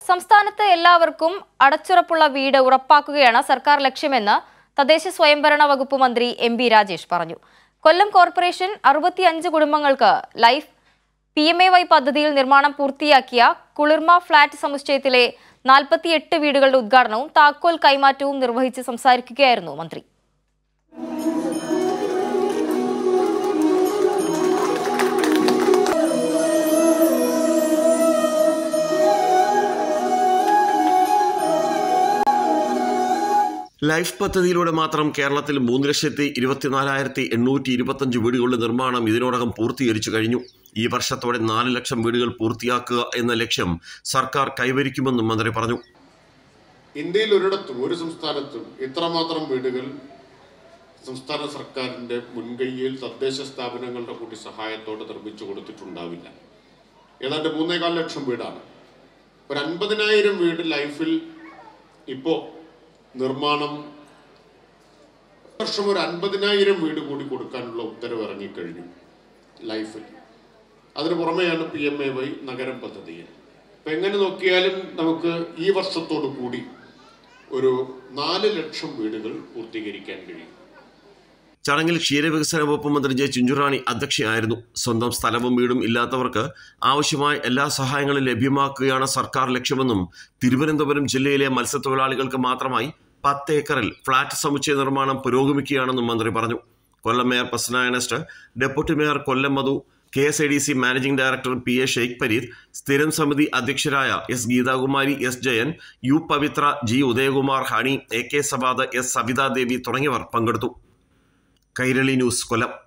സംസ്ഥാനത്ത് എല്ലാവർക്കും അടച്ചുറപ്പുള്ള വീട് ഉറപ്പാക്കുകയാണ് സർക്കാർ ലക്ഷ്യമെന്ന് തദ്ദേശ സ്വയംഭരണ വകുപ്പ് മന്ത്രി എം ബി രാജേഷ് പറഞ്ഞു കൊല്ലം കോർപ്പറേഷൻ അറുപത്തിയഞ്ച് കുടുംബങ്ങൾക്ക് life P M A Y പദ്ധതിയിൽ നിർമ്മാണം പൂർത്തിയാക്കിയ കുളിർമ ഫ്ളാറ്റ് സമുച്ചയത്തിലെ നാൽപ്പത്തിയെട്ട് വീടുകളുടെ ഉദ്ഘാടനവും താക്കോൽ കൈമാറ്റവും നിർവഹിച്ച് സംസാരിക്കുകയായിരുന്നു മന്ത്രി ലൈഫ് പദ്ധതിയിലൂടെ മാത്രം കേരളത്തിൽ മൂന്ന് ലക്ഷത്തി ഇരുപത്തിനാലായിരത്തി എണ്ണൂറ്റി ഇരുപത്തഞ്ച് വീടുകളുടെ നിർമ്മാണം ഇതിനോടകം പൂർത്തീകരിച്ചു കഴിഞ്ഞു ഈ വർഷത്തോടെ നാല് ലക്ഷം വീടുകൾ പൂർത്തിയാക്കുക എന്ന ലക്ഷ്യം സർക്കാർ കൈവരിക്കുമെന്നും മന്ത്രി പറഞ്ഞു ഇന്ത്യയിൽ ഒരിടത്തും ഒരു സംസ്ഥാനത്തും ഇത്രമാത്രം വീടുകൾ സംസ്ഥാന സർക്കാരിൻ്റെ മുൻകൈയിൽ തദ്ദേശ സ്ഥാപനങ്ങളുടെ കൂടി സഹായത്തോടെ നിർമ്മിച്ചു കൊടുത്തിട്ടുണ്ടാവില്ല ഏതാണ്ട് മൂന്നേകാൽ ലക്ഷം വീടാണ് ഒരു അൻപതിനായിരം വീട് ലൈഫിൽ ഇപ്പോൾ നിർമ്മാണം വർഷം ഒരു അൻപതിനായിരം വീട് കൂടി കൊടുക്കാനുള്ള ഉത്തരവ് ഇറങ്ങിക്കഴിഞ്ഞു ലൈഫിൽ അതിന് പുറമെയാണ് പി എം എ വൈ നഗരം പദ്ധതിയിൽ അപ്പം എങ്ങനെ നോക്കിയാലും നമുക്ക് ഈ വർഷത്തോടു കൂടി ഒരു നാല് ലക്ഷം വീടുകൾ പൂർത്തീകരിക്കാൻ കഴിയും ചടങ്ങിൽ ക്ഷീരവികസന വകുപ്പ് മന്ത്രി ജെ ചിഞ്ചുറാണി അധ്യക്ഷയായിരുന്നു സ്വന്തം സ്ഥലവും വീടും ഇല്ലാത്തവർക്ക് ആവശ്യമായ എല്ലാ സഹായങ്ങളും ലഭ്യമാക്കുകയാണ് സർക്കാർ ലക്ഷ്യമെന്നും തിരുവനന്തപുരം ജില്ലയിലെ മത്സ്യത്തൊഴിലാളികൾക്ക് മാത്രമായി പത്ത് ഏക്കറിൽ ഫ്ളാറ്റ് സമുച്ചയ നിർമ്മാണം പുരോഗമിക്കുകയാണെന്നും മന്ത്രി പറഞ്ഞു കൊല്ലം മേയർ പ്രസന്നായനസ്റ്റ് deputy mayor Kollam Madhu K S I D C managing director P A Sheikh Pareed സ്ഥിരം സമിതി അധ്യക്ഷരായ S Geethakumari S Jayan U Pavithra G Udayakumar Honey A K Sabad S Savithadevi തുടങ്ങിയവർ പങ്കെടുത്തു കൈരളി ന്യൂസ് കൊല്ലം